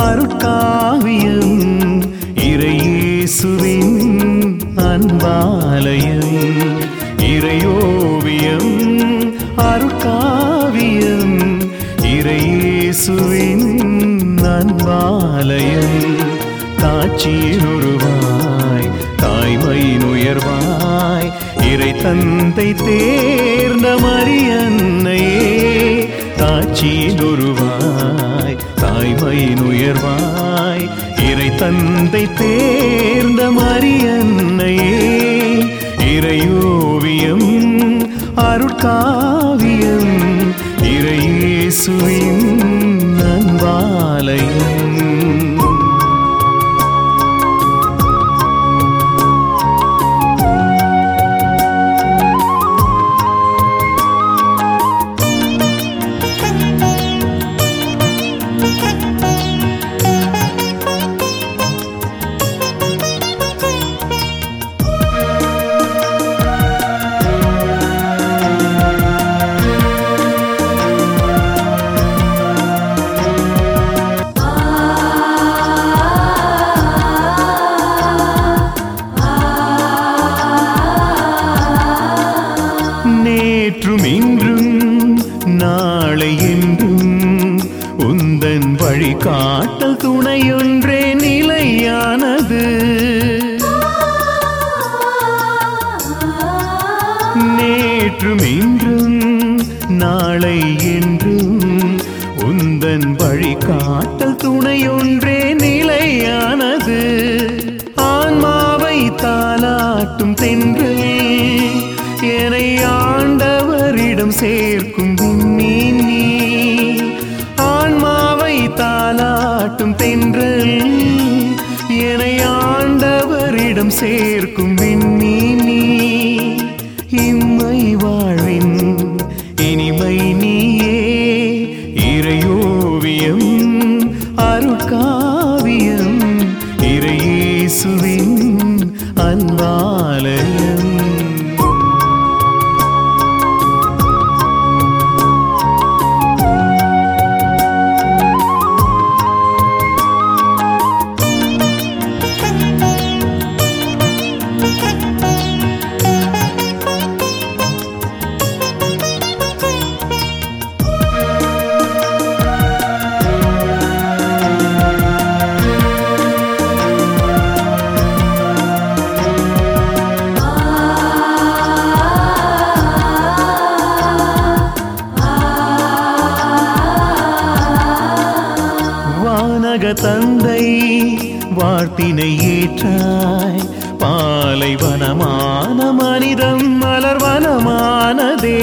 அருட்காவியம் இறையேசுவின் அன்பாலயம் இறையோவியம் அருட்காவியம் இறையேசுவின் அன்பாலயம் காட்சியில் உருவாய் தாய்மையின் உயர்வாய் இறை தந்தை தேர்ந்த மரியன்னையே காட்சியில் உருவாய் தாய்மையின் உயர்வாய் இறை தந்தை தேர்ந்த மரியன்னையே இறையோவியம் அருட்காவியம் இறையேசுவின் அன்பாலயம் நேற்றும் இன்றும் நாளை என்றும் உந்தன் வழிகாட்டல் துணையொன்றே நிலையானது நேற்றும் இன்றும் நாளை என்றும் உந்தன் வழிகாட்டல் துணையொன்றே நிலையானது ஆன்மாவை தாலாட்டும் தென்றல் என்னை ஆண்டவரிடம் சேர்க்கும் விண்மீன் நீ ஆன்மாவை தாலாட்டும் தென்றல் என்னை ஆண்டவரிடம் சேர்க்கும் விண்மீன் நீ இம்மை வாழ்வின் இனிமை நீயே இறையோவியம் அருட்காவியம் இறையேசுவின் அன்பாலயம் வானக தந்தை வார்த்தினை ஏற்றாய் பாலைவனமான மனிதம் மலர்வனமானதே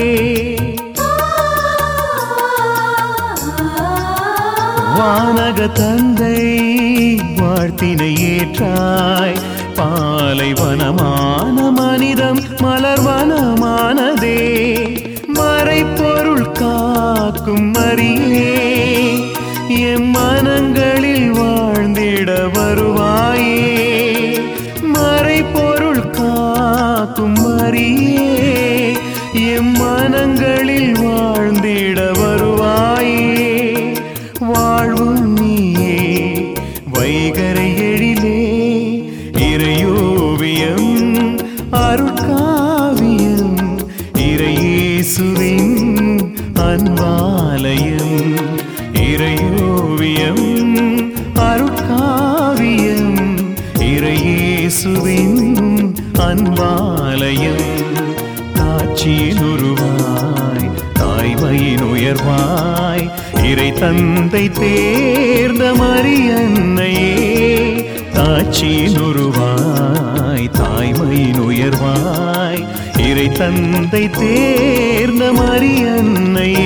வானக தந்தை வாழ்த்தினை ஏற்றாய் பாலைவனமான மனிதம் மலர்வனமானதே மறைப்பொருள் காக்கும் மரியே எம் மனங்களில் வாழ்ந்திட வருவாயே மறைப்பொருள் காக்கும் மரியே எம் மனங்களில் வாழ்ந்திட வருவாயே வாழ்வும் நீயே வைகரை எழிலே இறையோவியம் அருட்காவியம் இறையேசுவின் அன்பாலயம் இறையோவியம் அருட்காவியம் இறையேசுவின் அன்பாலயம் காட்சியில் உருவாய் தாய்மையின் உயர்வாய் இறை தந்தை தேர்ந்த மரியன்னையே காட்சியில் உருவாய் தாய்மையின் உயர்வாய் இறை தந்தை தேர்ந்த மரியன்னையே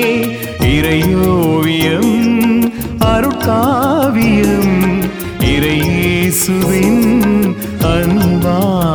இறையோவியம் அருட்காவியம் இறையேசுவின் அன்பாலயம்